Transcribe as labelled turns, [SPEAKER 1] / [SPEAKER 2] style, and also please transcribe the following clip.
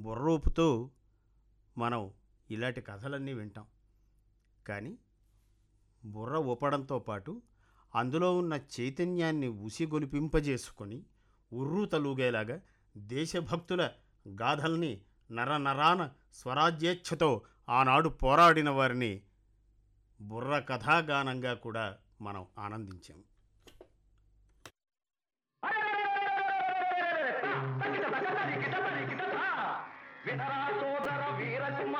[SPEAKER 1] బుర్రూపుతూ మనం ఇలాంటి కథలన్నీ వింటాం కానీ బుర్ర ఊపడంతో పాటు అందులో ఉన్న చైతన్యాన్ని ఉసిగొలిపింపజేసుకొని ఉర్రు తలూగేలాగా దేశభక్తుల గాథల్ని నరనరాన స్వరాజ్యేచ్ఛతో ఆనాడు పోరాడిన వారిని బుర్ర కథాగానంగా కూడా మనం ఆనందించాం
[SPEAKER 2] వినరా సోదర వీర సింహ